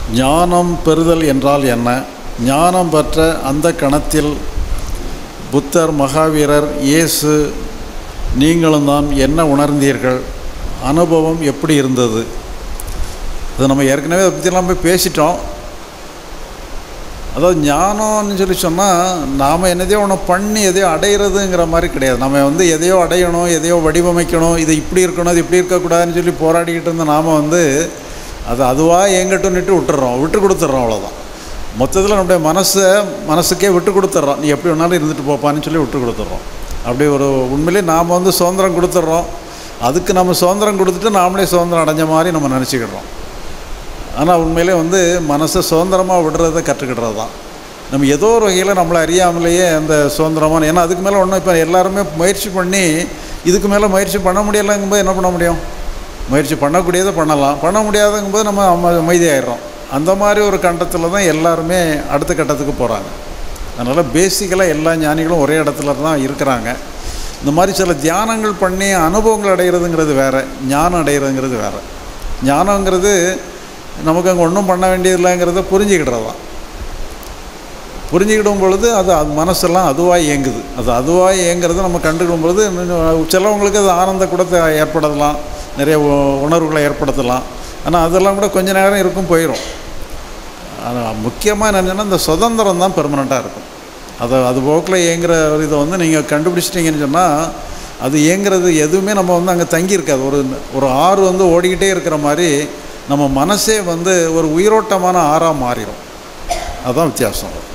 ஞானம் பெறுதல் என்றால் என்ன ஞானம் பெற்ற அந்த கணத்தில் புத்தர் மகாவீரர் இயேசு நீங்களும் தான் என்ன உணர்ந்தீர்கள் அனுபவம் எப்படி இருந்தது அது நம்ம ஏற்கனவே அதை பற்றிலாம் போய் பேசிட்டோம் அதாவது ஞானம்னு சொல்லி சொன்னால் நாம் என்னதையோ ஒன்று பண்ணி எதையோ அடையிறதுங்கிற மாதிரி கிடையாது நம்ம வந்து எதையோ அடையணும் எதையோ வடிவமைக்கணும் இது இப்படி இருக்கணும் இது இப்படி இருக்கக்கூடாதுன்னு சொல்லி போராடிக்கிட்டு இருந்த நாம் வந்து அது அதுவாக எங்கிட்டன்னுட்டு விட்டுறோம் விட்டு கொடுத்துட்றோம் அவ்வளோதான் மொத்தத்தில் நம்முடைய மனசை மனசுக்கே விட்டு கொடுத்துட்றோம் நீ எப்படி வேணாலும் இருந்துட்டு போப்பான்னு சொல்லி விட்டு கொடுத்துட்றோம் அப்படி ஒரு உண்மையிலே நாம் வந்து சுதந்திரம் கொடுத்துட்றோம் அதுக்கு நம்ம சுதந்திரம் கொடுத்துட்டு நாமளே சுதந்திரம் அடைஞ்ச மாதிரி நம்ம நினச்சிக்கிடுறோம் ஆனால் உண்மையிலே வந்து மனசை சுதந்திரமாக விடுறதை கற்றுக்கிடுறது தான் நம்ம ஏதோ ஒரு வகையில் நம்மளை அறியாமலேயே அந்த சுதந்திரமான ஏன்னா அதுக்கு மேலே ஒன்றும் இப்போ எல்லாருமே முயற்சி பண்ணி இதுக்கு மேலே முயற்சி பண்ண முடியலைங்கும்போது என்ன பண்ண முடியும் முயற்சி பண்ணக்கூடியதை பண்ணலாம் பண்ண முடியாதுங்கும்போது நம்ம அம அமைதியாயிடுறோம் அந்த மாதிரி ஒரு கண்டத்தில் தான் எல்லாருமே அடுத்த கட்டத்துக்கு போகிறாங்க அதனால் பேசிக்கலாக எல்லா ஞானிகளும் ஒரே இடத்துல தான் இருக்கிறாங்க இந்த மாதிரி சில தியானங்கள் பண்ணி அனுபவங்கள் அடைகிறதுங்கிறது வேறு ஞானம் அடைகிறதுங்கிறது வேறு ஞானங்கிறது நமக்கு அங்கே ஒன்றும் பண்ண வேண்டியதில்லைங்கிறத புரிஞ்சுக்கிடுறது தான் புரிஞ்சுக்கிடும் பொழுது அது அது மனசெல்லாம் அதுவாக இயங்குது அது அதுவாக இயங்குறத நம்ம கண்டுக்கிடும் பொழுது இன்னும் சிலவங்களுக்கு அது ஆனந்த கூடத்தை ஏற்படுத்தலாம் நிறைய உ- உணர்வுகளை ஏற்படுத்தலாம் ஆனால் அதெல்லாம் கூட கொஞ்ச நேரம் இருக்கும் போயிடும் ஆனால் முக்கியமாக என்னென்னா இந்த சுதந்திரம் தான் பெர்மனெண்ட்டாக இருக்கும் அதை அது போக்கில் இயங்குற ஒரு இதை வந்து நீங்கள் கண்டுபிடிச்சிட்டிங்கன்னு சொன்னால் அது இயங்குறது எதுவுமே நம்ம வந்து அங்கே தங்கியிருக்காது ஒரு ஒரு ஆறு வந்து ஓடிக்கிட்டே இருக்கிற மாதிரி நம்ம மனசே வந்து ஒரு உயிரோட்டமான ஆறாக மாறிடும் அதுதான் வித்தியாசம்